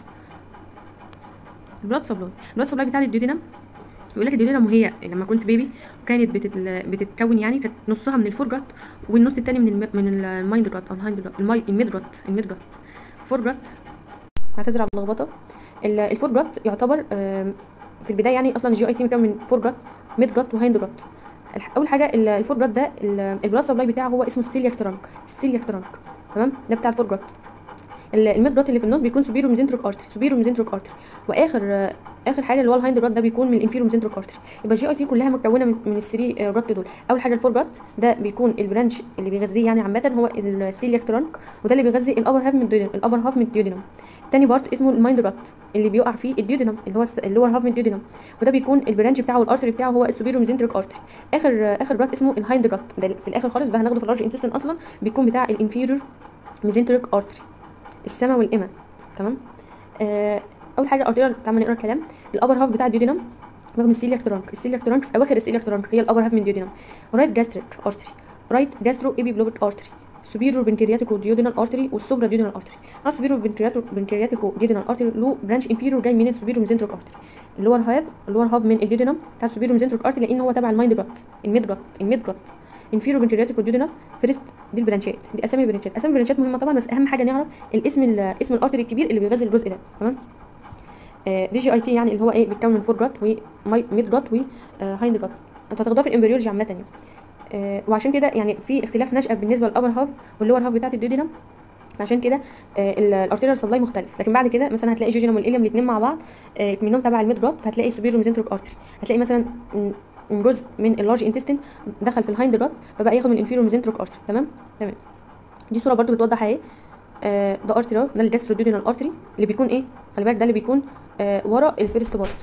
البلاد سبلاي البلاد سبلاي بتاع الديودينم بيقول لك الديودينم وهي لما كنت بيبي وكانت بتتل... بتتكون يعني كانت نصها من الفور جرات والنص التاني من الم... من المايند جرات او الهايند جرات الماي الميد جرات الميد جرات فور جرات هتزرع اللخبطه ال- الفور جرات يعتبر آم، في البدايه يعني اصلا الجي اي تي مكون من فور جرات ميد جرات وهايند جرات الح- اول حاجه ال- الفور جرات ده ال- البلاد سبلاي بتاعه هو اسمه ستيلياك ترانك ستيلياك ترانك تمام ده بتاع الفور جرات ال- الميد جرات اللي في النص بيكون سوبيرو ميزنتريك ارتري سوبيرو ميزنتريك ارتري واخر آه، اخر حاجه اللي هو الهايند جرات ده بيكون من الانفيرو ميزنتريك ارتري يبقى الجي اي تي كلها مكونه من, من الثري جرات دول اول حاجه الفور جرات ده بيكون البرانش اللي بيغذيه يعني عامه هو السيلياك ترانك وده اللي بيغذي الابر هاف من الديودينم الابر هاف من الديودينم تاني بارت اسمه المايند جرات اللي بيقع فيه الديودينم اللي هو الس- اللور هاف من الديودينم وده بيكون البرانش بتاعه والارتري بتاعه هو السوبيرو ميزنتريك ارتري اخر اخر جرات اسمه الهايند جرات ده في الاخر خالص ده هناخده في اللارج انتستين اصلا بيكون بتاع الانفيريور ميزنتريك ارتري السما والإما تمام آه اول حاجه ارتريال تعالى نقرا الكلام الابر هاف بتاع الديودينم رغم السيلياك ترانك السيلياك ترانك في اواخر السيلياك ترانك هي الابر هاف من الديودينم رايت جاستريك ارتري رايت جاسترو ايبي بلوبيك ارتري سوبيرو بنكرياتيكو ديودينال ارتري والسوبرا ديودينال ارتري على سوبيرو بنكرياتيكو ديودينال ارتري له برانش انفيريور جاي من السوبيرو ميزنتريك ارتري اللور هاف اللور هاف من الديودينم بتاع السوبيرو ميزنتريك ارتري لان هو تبع المايند جرات الميد جرات الميد جرات انفيرو بنكرياتيكو ديودينال فيرست دي البرانشات دي اسامي البرانشات اسامي البرانشات مهمه طبعا بس اهم حاجه نعرف الاسم ال- اسم الارتري الكبير اللي بيغذي الجزء ده تمام آه، دي جي اي تي يعني اللي هو ايه بيتكون من فور جرات وميد جرات وهايند جرات انتوا هتاخدوها في الامبريولوجي عامه يعني آه، وعشان كده يعني في اختلاف نشأة بالنسبه للابر هاف واللور هاف بتاعت الديودينم عشان كده الارتيريال سبلاي مختلف لكن بعد كده مثلا هتلاقي جوجينم والإليوم الاثنين مع بعض آه، منهم تبع الميد جرات هتلاقي سوبيرو ميزنتريك ارتري هتلاقي مثلا م- م- جزء من اللارج انتستين دخل في الهايند جرات فبقى ياخد من الانفيرو ميزنتريك ارتري تمام تمام دي صوره برضو بتوضح اهي آه، ده ارتري اهو ده الجاستروديودينال ارتري اللي بيكون ايه خلي بالك ده اللي بيكون آه ورا الفيرست بارت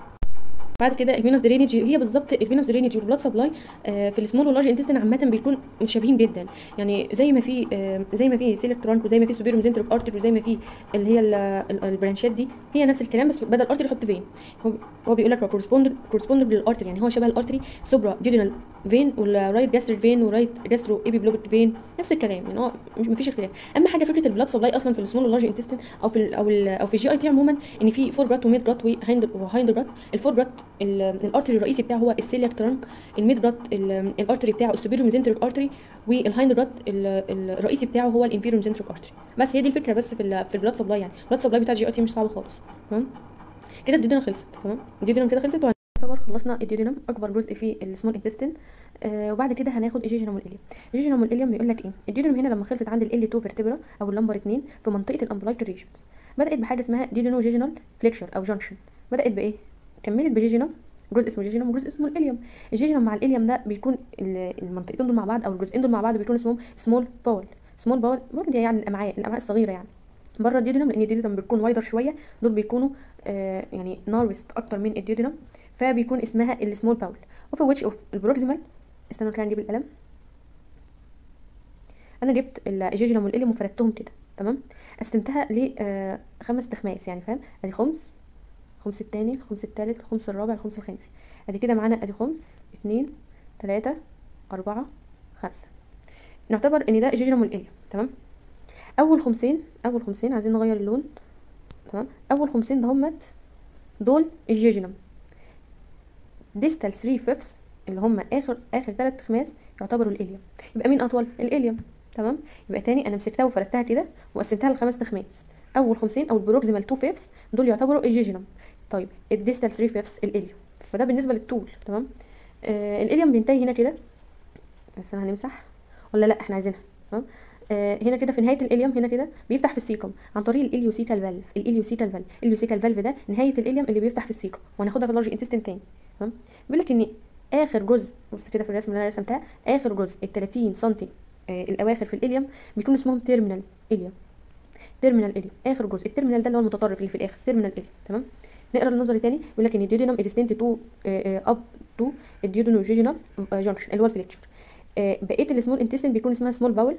بعد كده الفينوس درينج هي بالظبط الفينوس درينج والبلاد سبلاي آه في السمول واللارج انتستين عامه بيكون متشابهين جدا يعني زي ما في آه زي ما في سيلك ترانك وزي ما في سوبيرو ميزنتريك ارتري وزي ما في اللي هي ال- ال- البرانشات دي هي نفس الكلام بس بدل ارتري يحط فين هو هو بيقول لك كورسبوند كورسبوند للارتري يعني هو شبه الارتري سوبرا ديودينال فين والرايت جاستريك فين ورايت جاسترو ايبي بلوبيك فين نفس الكلام يعني هو مش مفيش اختلاف اهم حاجه فكره البلاد سبلاي اصلا في السمول واللارج انتستين او في ال او ال او في الجي اي تي عموما ان في فور جرات وميد جرات وهايند وهايند جرات الفور جرات ال- الارتري الرئيسي بتاعه هو السيلياك ترانك الميد جرات ال- الارتري بتاعه السوبيرو ميزنتريك ارتري والهايند جرات ال- الرئيسي بتاعه هو الانفيرو ميزنتريك ارتري بس هي دي الفكره بس في ال في البلاد سبلاي يعني البلاد سبلاي بتاع الجي اي تي مش صعب خالص تمام كده الديودينم خلصت تمام الديودينم كده خلصت يعتبر خلصنا الديودينم اكبر جزء في السمول انتستين آه وبعد كده هناخد الجيجينم والاليوم الجيجينم والاليوم بيقول لك ايه الديودينم هنا لما خلصت عند ال 2 فيرتبرا او اللمبر 2 في منطقه الامبلايكال ريجنز بدات بحاجه اسمها ديودينو جيجينال فليكشر او جانكشن بدات بايه كملت بجيجينم جزء اسمه جيجينم وجزء اسمه الاليوم الجيجينم مع الاليوم ده بيكون المنطقتين دول مع بعض او الجزئين دول مع بعض بيكونوا اسمهم سمول باول سمول باول باول دي يعني الامعاء الامعاء الصغيره يعني بره الديودينم لان الديودينم بيكون وايدر شويه دول بيكونوا آه يعني ناروست اكتر من الديودينم فبيكون اسمها السمول باول وفي ويتش اوف البروكسيمال استنوا كده نجيب القلم انا جبت الجيجينم والاليوم وفردتهم كده تمام قسمتها لخمس تخماس يعني فاهم ادي خمس الخمس التاني الخمس التالت الخمس الرابع الخمس الخامس ادي كده معانا ادي خمس اتنين تلاتة اربعة خمسة نعتبر ان ده الجيجينم والاليوم تمام اول خمسين اول خمسين عايزين نغير اللون تمام اول خمسين ده همت دول الجيجينم ديستال 3 فيفث اللي هم اخر اخر ثلاث خماس يعتبروا الاليوم يبقى مين اطول الاليوم تمام يبقى تاني انا مسكتها وفردتها كده وقسمتها لخمس تخماس اول خمسين او البروكسيمال 2 فيفث دول يعتبروا الجيجينم طيب الديستال 3 فيفث الاليوم فده بالنسبه للطول تمام آه الاليوم بينتهي هنا كده بس انا هنمسح ولا لا احنا عايزينها تمام آه هنا كده في نهايه الاليوم هنا كده بيفتح في السيكم عن طريق الاليوسيتال فالف الاليوسيتال فالف الاليوسيتال فالف ده نهايه الاليوم اللي بيفتح في السيكم وهناخدها في اللارج انتستين تاني تمام بيقول لك ان اخر جزء بص كده في الرسم اللي انا رسمتها اخر جزء ال 30 سم آه الاواخر في الاليوم بيكون اسمهم تيرمينال اليوم تيرمينال اليوم اخر جزء التيرمينال ده اللي هو المتطرف اللي في الاخر تيرمينال اليوم تمام نقرا النظري تاني بيقول لك ان الديودينم ادستنت تو اب تو الديودينوجيجينال جانكشن اللي هو الفليكشر آه بقيه السمول انتستين بيكون اسمها سمول باول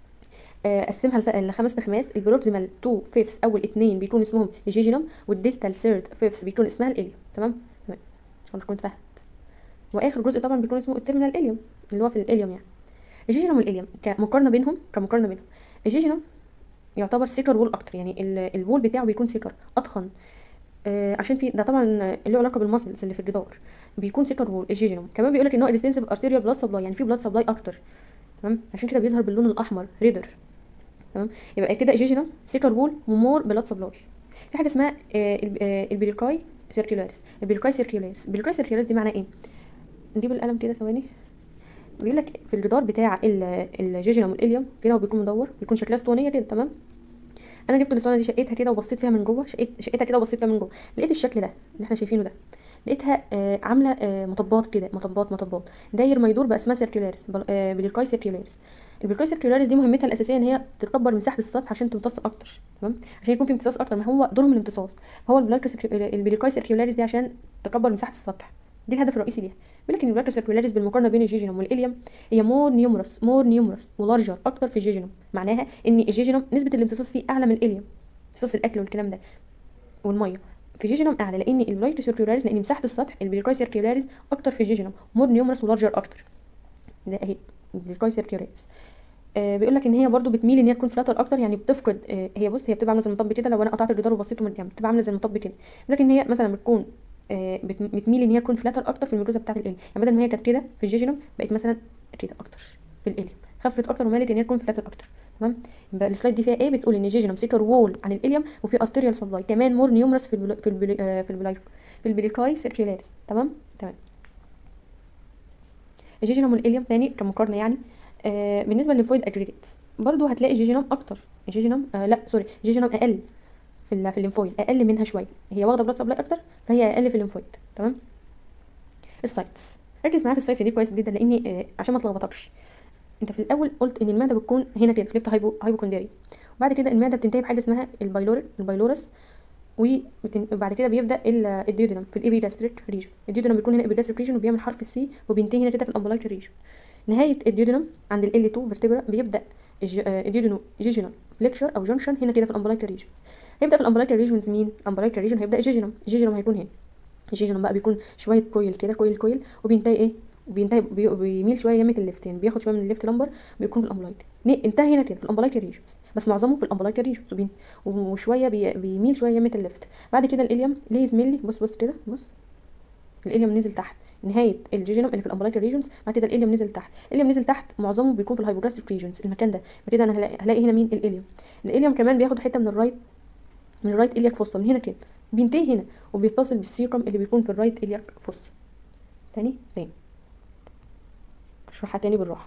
آه قسمها لخمس تخماس البروكسيمال 2 فيفث اول اتنين بيكون اسمهم الجيجينم والديستال ثيرد فيفث بيكون اسمها الاليوم تمام تمام ان شاء الله تكون فهمت واخر جزء طبعا بيكون اسمه التيرمينال اليوم اللي هو في الاليوم يعني الجيجينم والاليوم كمقارنه بينهم كمقارنه بينهم الجيجينم يعتبر سيكر وول اكتر يعني الوول بتاعه بيكون سيكر اضخم آه عشان في ده طبعا له علاقه بالمسلز اللي في الجدار بيكون سيكر وول الجيجينم كمان بيقول لك ان هو اكستنسيف ارتيريال بلاد سبلاي يعني في بلاد سبلاي اكتر تمام عشان كده بيظهر باللون الاحمر ريدر تمام يبقى كده الجيجينم سيكر وول ومور بلاد سبلاي في حاجه اسمها آه البيليكاي سيركيولاريس البيليكاي سيركيولاريس البيليكاي سيركيولاريس دي معناها ايه نجيب القلم كده ثواني بيقول لك في الجدار بتاع الجيجينم والاليوم كده هو بيكون مدور بيكون شكلها اسطوانيه كده تمام انا جبت الاسطوانه دي شقيتها كده وبصيت فيها من جوه شقيت شقيتها كده وبصيت فيها من جوه لقيت الشكل ده اللي احنا شايفينه ده لقيتها آه عامله آه مطبات كده مطبات مطبات داير ما يدور بقى اسمها سيركيولاريس آه بليركاي سيركيولاريس البليركاي سيركيولاريس دي مهمتها الاساسيه ان هي تكبر مساحه السطح عشان تمتص اكتر تمام عشان يكون في امتصاص اكتر ما هو دورهم الامتصاص فهو البليركاي سيركيولاريس دي عشان تكبر مساحه السطح دي الهدف الرئيسي ليها بيقول لك ان البلاك سيركيولاريس بالمقارنه بين الجيجينوم والاليوم هي مور نيومرس مور نيومرس ولارجر اكتر في الجيجينوم معناها ان الجيجينوم نسبه الامتصاص فيه اعلى من الاليوم امتصاص الاكل والكلام ده والميه في الجيجينوم اعلى لان البلاك سيركيولاريس لان مساحه السطح البلاك سيركيولاريس اكتر في الجيجينوم مور نيومرس ولارجر اكتر ده اهي البلاك سيركيولاريس آه بيقول لك ان هي برضو بتميل ان هي تكون فلاتر اكتر يعني بتفقد آه هي بص هي بتبقى عامله زي المطب كده لو انا قطعت الجدار وبصيته من جنب بتبقى عامله زي المطب كده لكن هي مثلا بتكون آه بتميل ان هي تكون فلاتر اكتر في الميكوزا بتاعه الاليوم يعني بدل ما هي كانت كده في الجيجينوم بقت مثلا كده اكتر في الاليوم خفت اكتر ومالت ان هي تكون فلاتر اكتر تمام يبقى السلايد دي فيها ايه بتقول ان الجيجينوم سيكر وول عن الاليوم وفي ارتيريال سبلاي كمان مور نيومرس في البلو في البلو آه في البلاي في البليكاي سيركيولاريس تمام تمام الجيجينوم والاليوم تاني كمقارنه يعني آه بالنسبه للليمفويد اجريجيتس برضو هتلاقي الجيجينوم اكتر الجيجينوم آه لا سوري الجيجينوم اقل في في الليمفويد اقل منها شويه هي واخده بلاد سبلاي اكتر فهي اقل في الليمفويد تمام السايتس ركز معايا في السايتس دي كويس جدا لاني آه عشان ما تلخبطكش انت في الاول قلت ان المعده بتكون هنا كده في ليفت هايبو هايبوكوندري وبعد كده المعده بتنتهي بحاجه اسمها البايلور البايلورس وبعد كده بيبدا الديودينم في الابيجاستريك ريجن الديودينم بيكون هنا ابيجاستريك ريجن وبيعمل حرف السي وبينتهي هنا كده في الامبلايك ريجن نهايه الديودينم عند ال 2 فيرتبرا بيبدا الديودينو جيجينال فليكشر او جنكشن هنا كده في الامبلايك ريجن هيبدا في الامبلايك ريجنز مين الامبلايك ريجن هيبدا الجيجينم الجيجينم هيكون هنا الجيجينم بقى بيكون شويه كويل كده كويل كويل وبينتهي ايه بينتهي بي بيميل شويه يمه الليفت يعني بياخد شويه من الليفت لمبر بيكون في الامبلايك انتهى هنا كده في الامبلايك ريجنز بس معظمه في الامبلايك ريجنز وشويه بي بيميل شويه يمه الليفت بعد كده الاليوم ليه ملي بص بص كده بص الاليوم نزل تحت نهايه الجيجينوم اللي في الامبلايك ريجنز بعد كده الاليوم نزل تحت الاليوم نزل تحت معظمه بيكون في الهايبوجاستريك ريجنز المكان ده بعد كده انا هلاقي, هلاقي هنا مين الاليوم الاليوم كمان بياخد حته من الرايت من الرايت الياك فوسطا من هنا كده بينتهي هنا وبيتصل بالسيركم اللي بيكون في الرايت الياك فوس تاني تاني اشرحها تاني بالراحه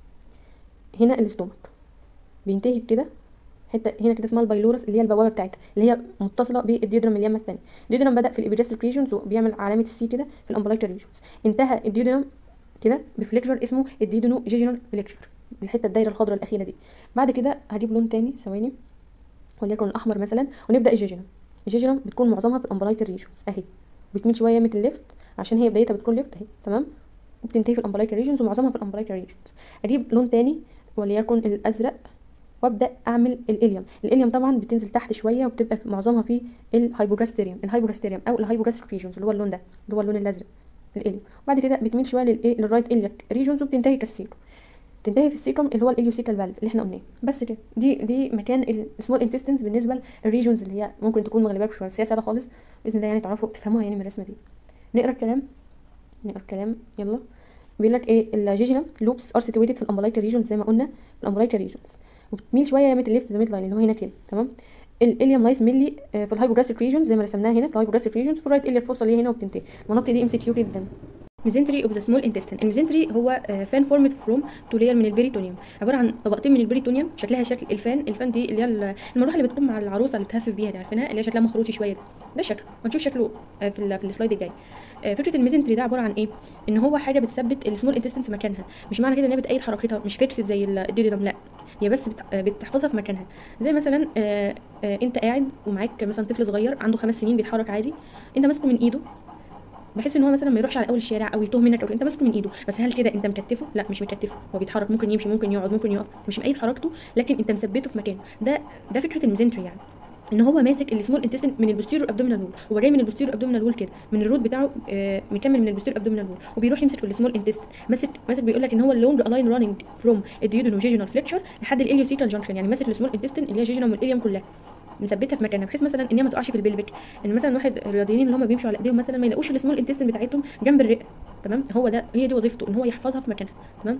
هنا الاستومك بينتهي كده حته هنا كده اسمها البايلورس اللي هي البوابه بتاعتها اللي هي متصله بالديودرم اليمه الثانيه الديودرم بدا في الابيجاستريك ريجونز وبيعمل علامه السي كده في الامبلايكال ريجونز انتهى الديودرم كده بفليكشر اسمه الديودونو جيجينال فليكشر الحته الدايره الخضراء الاخيره دي بعد كده هجيب لون تاني ثواني وليكن الاحمر مثلا ونبدا الجيجينال الجيجينال بتكون معظمها في الامبلايكال ريجونز اهي بتميل شويه يمه الليفت عشان هي بدايتها بتكون ليفت اهي تمام وبتنتهي في الامبلايكال ريجونز ومعظمها في الامبلايكال ريجونز اجيب لون تاني وليكن الازرق وابدا اعمل الاليوم الاليوم طبعا بتنزل تحت شويه وبتبقى في معظمها في الهايبوجاستيريوم الهايبوجاستيريوم او الهايبوجاستريك ريجونز اللي هو اللون ده اللي هو اللون الازرق الاليوم وبعد كده بتميل شويه للايه للرايت الياك ريجونز وبتنتهي كالسيكم تنتهي في السيكم اللي هو الاليوسيكال فالف اللي احنا قلناه بس كده دي دي مكان السمول انتستنز بالنسبه للريجونز اللي هي ممكن تكون مغلباك شويه بس هي سهله خالص باذن الله يعني تعرفوا تفهموها يعني من الرسمه دي نقرا الكلام نقرا الكلام يلا بيقول لك ايه الجيجينم لوبس ار سيتويتد في الامبلايكال ريجونز زي ما قلنا الامبلايكال ريجونز وبتميل شويه يمه الليفت ذا ميد لاين اللي هو هنا كده تمام الاليوم لايس ميلي في الهايبوجاستريك ريجونز زي ما رسمناها هنا في الهايبوجاستريك ريجونز في الرايت الياك فوسطى اللي هي هنا وبتنتهي المناطق دي ام سي كيو جدا ميزنتري اوف ذا سمول انتستين الميزنتري هو فان فورمد فروم تو لير من البريتونيوم عباره عن طبقتين من البريتونيوم شكلها شكل الفان الفان دي اللي هي المروحه اللي بتكون مع العروسه اللي بتهفف بيها دي عارفينها اللي هي شكلها مخروطي شويه ده ده الشكل وهنشوف شكله في ال في السلايد الجاي فكره الميزنتري ده عباره عن ايه ان هو حاجه بتثبت السمول انتستين في مكانها مش معنى كده ان هي بتأيد حركتها مش فيكسد زي الديودرم لا هي بس بتحفظها في مكانها زي مثلا آآ آآ انت قاعد ومعاك مثلا طفل صغير عنده خمس سنين بيتحرك عادي انت ماسكه من ايده بحيث ان هو مثلا ما يروحش على اول الشارع او يتوه منك او انت ماسكه من ايده بس هل كده انت مكتفه لا مش مكتفه هو بيتحرك ممكن يمشي ممكن يقعد ممكن يقف مش مأيد حركته لكن انت مثبته في مكانه ده ده فكره الميزنتري يعني ان هو ماسك السمول انتستين من البوستيريور ابدومينال وول هو جاي من البوستيريور ابدومينال وول كده من الروت بتاعه آه مكمل من البوستيريور ابدومينال وول وبيروح يمسك في السمول انتستين ماسك ماسك بيقول لك ان هو اللونج الاين راننج فروم الديودينو جيجينال فليكشر لحد الاليوسيكال جانكشن يعني ماسك السمول انتستين اللي هي جيجينال والاليوم كلها مثبتها في مكانها بحيث مثلا ان هي ما تقعش في البلبك ان مثلا واحد الرياضيين اللي هم بيمشوا على ايديهم مثلا ما يلاقوش السمول انتستين بتاعتهم جنب الرئه تمام هو ده هي دي وظيفته ان هو يحفظها في مكانها تمام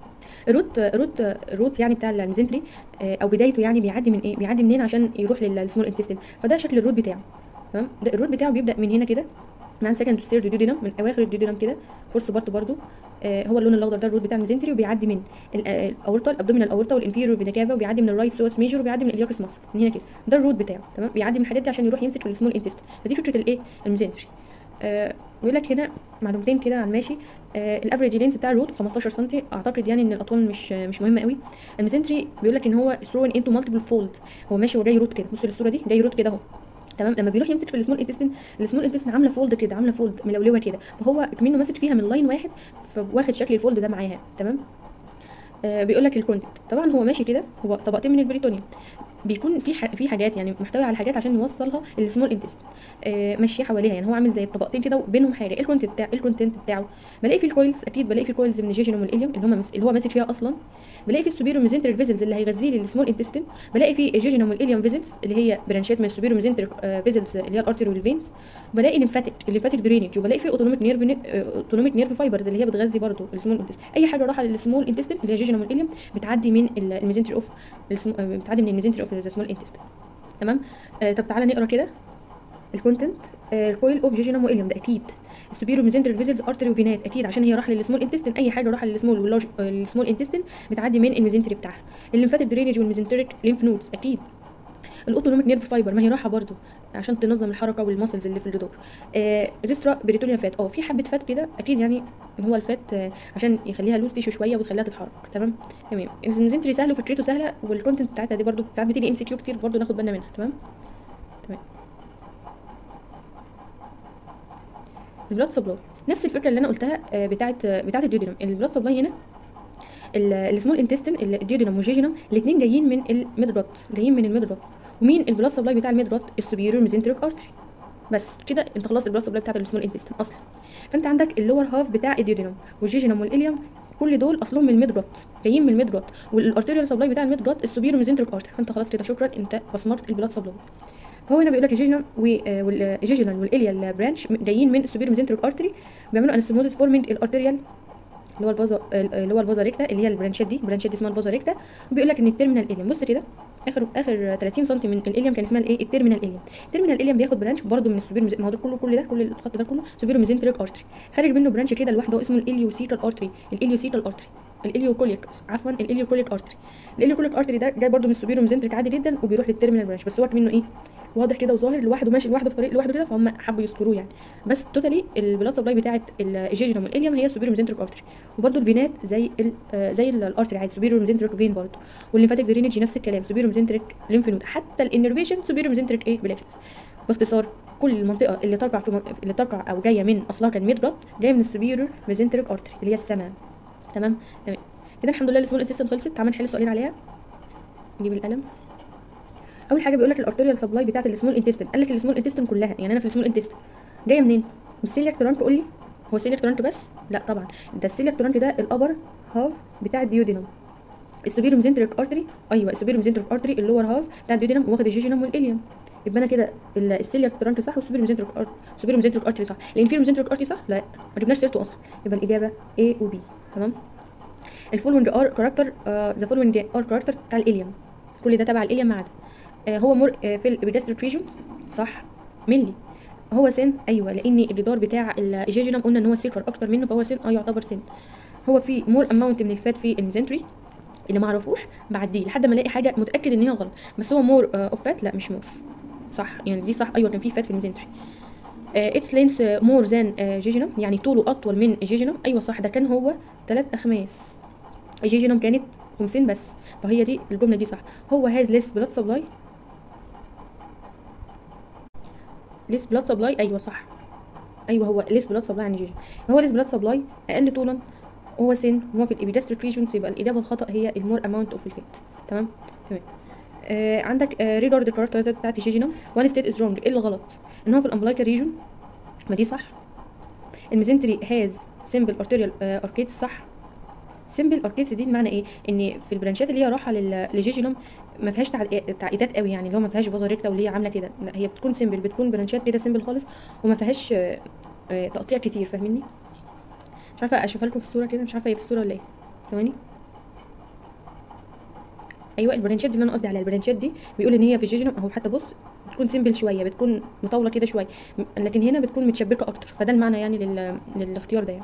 الروت روت الروت يعني بتاع الميزنتري او بدايته يعني بيعدي من ايه بيعدي منين عشان يروح للسمول انتستين فده شكل الروت بتاعه تمام ده الروت بتاعه بيبدا من هنا كده مع سكند ستير ديودينم من اواخر الديودينم كده فورس بارت برضو آه هو اللون الاخضر ده الروت بتاع الميزنتري وبيعدي من الاورطه الابدومينال الاورطه والانفيريور فينا كافا وبيعدي من الرايت سوس ميجور وبيعدي من الالياكس ماسل من هنا كده ده الروت بتاعه تمام بيعدي من الحاجات دي عشان يروح يمسك في السمول انتستين فدي فكره الايه الميزنتري آه بيقول لك هنا معلومتين كده عن ماشي آه الافريج لينس بتاع الروت 15 سم اعتقد يعني ان الاطوال مش مش مهمه قوي الميزنتري بيقول لك ان هو ثرون انتو مالتيبل فولد هو ماشي وجاي روت كده بص للصوره دي جاي روت كده اهو تمام لما بيروح يمسك في السمول انتستين السمول انتستين عامله فولد كده عامله فولد ملولوه كده فهو كمنه ماسك فيها من لاين واحد فواخد شكل الفولد ده معاها تمام آه بيقول لك الكونتنت طبعا هو ماشي كده هو طبقتين من البريتونيوم بيكون في ح... في حاجات يعني محتوي على حاجات عشان يوصلها للسمول انتست آه ماشيه حواليها يعني هو عامل زي الطبقتين كده وبينهم حاجه ايه الكونتنت بتاع ايه الكونتنت بتاعه بلاقي فيه الكويلز اكيد بلاقي فيه الكويلز من الجيجينوم والاليوم اللي هم مس... اللي هو ماسك فيها اصلا بلاقي فيه السوبيرو ميزنتريك فيزلز اللي هيغذي لي السمول انتستين بلاقي فيه الجيجينوم والاليوم فيزلز اللي هي برانشات من السوبيرو ميزنتريك آه فيزلز اللي هي الارتري والفينز بلاقي ليمفاتيك الليمفاتيك درينج وبلاقي فيه اوتونوميك نيرف اوتونوميك نيرف فايبرز اللي هي بتغذي برضه السمول انتستين اي حاجه رايحه للسمول انتستين اللي هي الجيجينوم والاليوم بتعدي من الميزنتري اوف بتعدي من الميزنتري اوف ذا سمول انتستين تمام آه طب تعالى نقرا كده الكونتنت آه الكويل اوف جيجينوم واليوم ده اكيد السوبيرو ميزنتريك فيزلز ارتري وفينات اكيد عشان هي رايحه للسمول انتستين اي حاجه رايحه للسمول واللارج السمول انتستين بتعدي من الميزنتري بتاعها الليمفاتيك درينج والميزنتريك ليمف نودز اكيد الاوتونوميك نيرف فايبر ما هي رايحه برضو عشان تنظم الحركه والماسلز اللي في الجدار آه ريسترا بريتونيا فات اه في حبه فات كده اكيد يعني هو الفات آه عشان يخليها لوز تيشو شويه ويخليها تتحرك تمام تمام الميزنتري سهل وفكرته سهله والكونتنت بتاعتها دي برضو ساعات بتيجي ام سي كيو كتير برضو ناخد بالنا منها تمام تمام البلاد سبلاي نفس الفكره اللي انا قلتها آه بتاعه بتاعه الديودينم البلاد سبلاي هنا السمول انتستين الديودينم والجيجينم الاثنين جايين من الميدروت جايين من الميدروت ومين البلاد سبلاي بتاع الميدروت السوبيريور ميزنتريك ارتري بس كده انت خلصت البلاد سبلاي بتاعت السمول انتستين اصلا فانت عندك اللور هاف بتاع الديودينم والجيجينم والاليوم كل دول اصلهم من الميدروت جايين من الميدروت والارتيريال سبلاي بتاع الميدروت السوبيريور ميزنتريك ارتري فانت خلاص كده شكرا انت بصمرت البلاد سبلاي فهو هنا بيقول لك الجيجينال والجيجينال والاليال برانش جايين من السوبيريور ميزنتريك ارتري بيعملوا انستموزيس فورمينج الارتيريال اللي هو الفازا اللي هو الفازا ريكتا اللي هي البرانشات دي البرانشات دي اسمها الفازا ريكتا بيقول لك ان التيرمينال اليم بص كده اخر اخر 30 سم من الاليم كان اسمها الايه التيرمينال اليم التيرمينال اليم بياخد برانش برضه من السوبر ما هو ده كله كل ده كل الخط ده كله سوبر ميزنتريك ارتري خارج منه برانش كده لوحده اسمه الاليوسيتال ارتري الاليوسيتال ارتري الاليوكوليك عفوا الاليوكوليك ارتري الاليوكوليك ارتري ده جاي برضه من السوبر ميزنتريك عادي جدا وبيروح للتيرمينال برانش بس هو منه ايه واضح كده وظاهر لوحده ماشي لوحده في طريق لوحده كده فهم حبوا يذكروه يعني بس توتالي البلاد سبلاي بتاعه الجيجنوم والاليوم هي السوبر ميزنتريك ارتري وبرده الفينات زي ال آه زي الارتري عادي سوبر ميزنتريك فين برضه والليمفاتيك درينج نفس الكلام سوبر ميزنتريك ليمف نود حتى الانرفيشن سوبر ميزنتريك ايه بلاكسس باختصار كل المنطقه اللي ترقع في اللي ترقع او جايه من اصلها كان ميد بلاد جايه من السوبيرور ميزنتريك ارتري اللي هي السماء تمام تمام كده الحمد لله السمول انتستين خلصت تعالى نحل سؤالين عليها نجيب القلم اول حاجه بيقول لك الارتريال سبلاي بتاعه السمول انتستين قال لك السمول انتستين كلها يعني انا في السمول انتستين جايه منين من السيلياك ترانك قول لي هو السيلياك ترانك بس لا طبعا ده السيلياك ترانك ده الابر هاف بتاع الديودينم السوبيرو ميزنتريك ارتري ايوه السوبيرو ميزنتريك ارتري اللور هاف بتاع الديودينم واخد الجيجينم والاليوم يبقى انا كده السيلياك ترانك صح والسوبيرو ميزنتريك ارتري السوبيرو ميزنتريك ارتري صح الانفيرو ميزنتريك ارتري صح لا ما جبناش سيرته اصلا يبقى الاجابه A و B تمام الفولوينج ار كاركتر ذا فولوينج ار كاركتر بتاع الاليوم كل ده تبع الاليوم ما عدا آه هو مور آه في البيدستريك ريجون صح ملي هو سن ايوه لان الجدار بتاع الجيجينم قلنا ان هو سيكر اكتر منه فهو سن اه يعتبر سن هو في مور اماونت من الفات في الميزنتري اللي ما اعرفوش بعديه لحد ما الاقي حاجه متاكد ان هي غلط بس هو مور اوف فات لا مش مور صح يعني دي صح ايوه كان في فات في الميزنتري اتس لينس مور ذان جيجينم يعني طوله اطول من الجيجينم ايوه صح ده كان هو ثلاث اخماس الجيجينم كانت خمسين بس فهي دي الجمله دي صح هو هاز ليس بلاد سبلاي ليس بلاد سبلاي ايوه صح ايوه هو ليس بلاد سبلاي يعني جيجي هو ليس بلاد سبلاي اقل طولا هو سن هو في الابيدستريك ريجونز يبقى الاجابه الخطا هي المور اماونت اوف الفيت تمام تمام آه عندك آه ريجارد الكاركترايزات بتاعت الجيجينم وان ستيت از رونج ايه اللي غلط ان هو في الامبلايكا ريجون ما دي صح الميزنتري هاز سيمبل ارتيريال اركيدز صح سيمبل اركيدز دي بمعنى ايه ان في البرانشات اللي هي راحه للجيجينوم ما فيهاش تعقيدات قوي يعني اللي هو ما فيهاش بازاريكتا واللي هي عامله كده لا هي بتكون سيمبل بتكون برانشات كده سيمبل خالص وما فيهاش تقطيع كتير فاهميني مش عارفه اشوفها لكم في الصوره كده مش عارفه هي في الصوره ولا ايه ثواني ايوه البرانشات دي اللي انا قصدي عليها البرانشات دي بيقول ان هي في الجيجينوم اهو حتى بص بتكون سيمبل شويه بتكون مطوله كده شويه لكن هنا بتكون متشبكه اكتر فده المعنى يعني لل... للاختيار ده يعني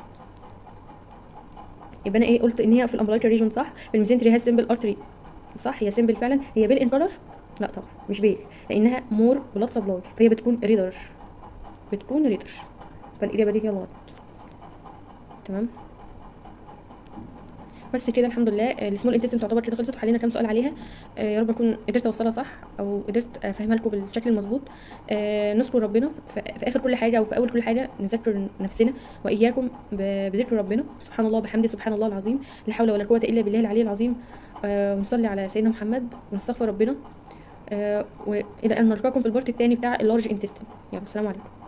يبقى انا ايه قلت ان هي في الامبلايكال ريجون صح في الميزنتري هاز سيمبل ارتري صح هي سيمبل فعلا هي بيل ان كلر لا طبعا مش بيل لانها مور بلاد سبلاي فهي بتكون ريدر بتكون ريدر فالاجابه دي هي غلط تمام بس كده الحمد لله السمول انتستين تعتبر كده خلصت وحلينا كام سؤال عليها آه يا رب اكون قدرت اوصلها صح او قدرت افهمها لكم بالشكل المظبوط آه نذكر ربنا في اخر كل حاجه او في اول كل حاجه نذكر نفسنا واياكم بذكر ربنا سبحان الله بحمده سبحان الله العظيم لا حول ولا قوه الا بالله العلي العظيم آه ونصلي على سيدنا محمد ونستغفر ربنا آه والى ان نلقاكم في البارت الثاني بتاع اللارج انتستين يلا السلام عليكم